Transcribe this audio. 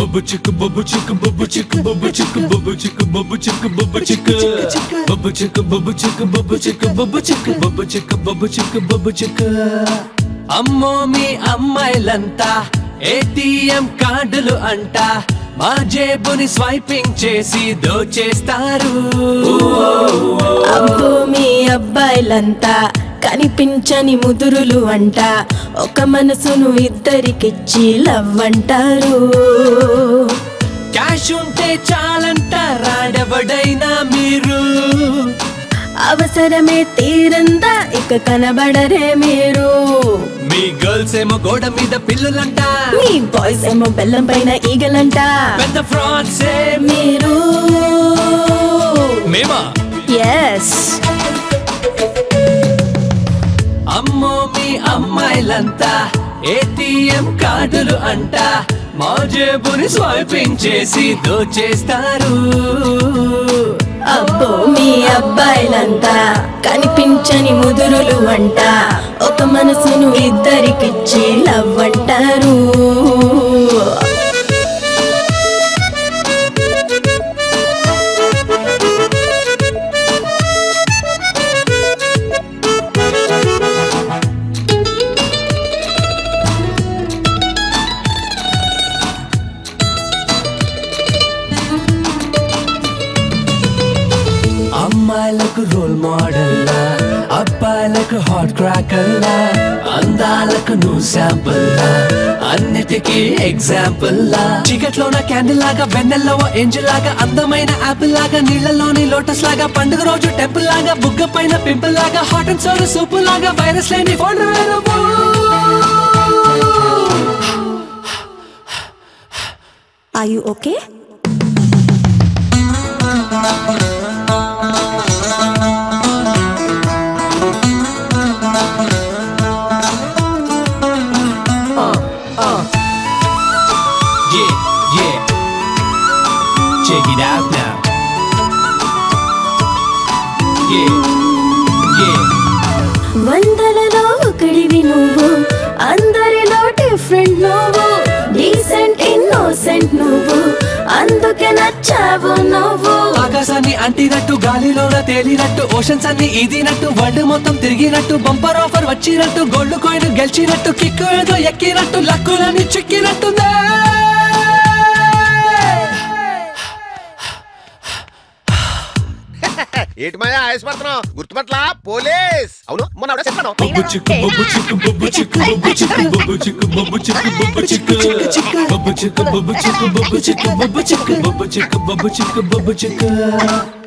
bubble chicka bubble chicka bubble chicka bubble chicka bubble chicka bubble chicka bubble chicka bubble chicka bubble chicka bubble chicka bubble chicka bubble chicka bubble chicka bubble chicka అమ్మో మీ అమ్మాయిలంతా ATM కార్డులు అంట మా జేబుని swiping చేసి దోచేస్తారు అబ్బో మీ అబ్బాయిలంతా కనిపించని ముదురులు అంట ఒక మనసును ఇద్దరికిచ్చి లవ్ అంటారు క్యాష్ ఉంటే చాలంట రాడబడైనా మీరు అవసరమే తీరందా ఇక కనబడరే మీరు మీ గర్ల్స్ ఏమో గోడ మీద పిల్లులంట మీ బాయ్స్ ఏమో బెల్లం పైన ఈగలంట పెద్ద ఫ్రాడ్స్ మీరు మేమా ఎస్ అమ్మో మీ అమ్మాయిలంతా ఏటీఎం కార్డులు అంట మా జేబుని స్వైపింగ్ చేసి దోచేస్తారు అబ్బో మీ అబ్బాయిలంతా కనిపించని ముదురులు అంట ఒక మనసును ఇద్దరికిచ్చి లవ్ అంటారు అమ్మాయిలకు రోల్ మోడల్ లా అబ్బాయిలకు హాట్ క్రాకర్ లా అందాలకు నువ్వు శాంపుల్ లా అన్నిటికీ ఎగ్జాంపుల్ లా చీకట్లో నా క్యాండిల్ లాగా వెన్నెల్లో ఏంజిల్ లాగా అందమైన యాపిల్ లాగా నీళ్ళలోని లోటస్ లాగా పండుగ రోజు టెంపుల్ లాగా బుగ్గ పైన పింపుల్ లాగా హాట్ అండ్ సోర్ సూపు లాగా వైరస్ లేని phone Are you okay? Yeah, yeah. Check it out now. Yeah, yeah. వందలలో ఒకడివి నువ్వు అందరిలో డిఫరెంట్ నువ్వు డీసెంట్ ఇన్నోసెంట్ నువ్వు అందుకే నచ్చావు నువ్వు ఆకాశాన్ని అంటినట్టు గాలిలోన తేలినట్టు ఓషన్స్ అన్ని ఈదినట్టు వరల్డ్ మొత్తం తిరిగినట్టు బంపర్ ఆఫర్ వచ్చినట్టు గోల్డ్ కాయిన్ గెలిచినట్టు కిక్కు ఏదో ఎక్కినట్టు లక్కులని చిక్కినట్టుందే ఏటి మాయా ఆయాసపడుతున్నావు గుర్తుపట్లా పోలీస్ అవును మొన్న ఆవిడ చెప్పాను బొబ్బు చిక్కు బొబ్బు చిక్కు బొబ్బు చిక్కు బొబ్బు చిక్కు బొబ్బు చిక్కు బొబ్బు చిక్కు బొబ్బు చిక్కు బొబ్బు చిక్కు బొబ్బు చిక్కు బొబ్బు చిక్కు బొబ్బు చిక్కు బొబ్బు చిక్కు బొబ్బు చిక్కు బొబ్బు చిక్కు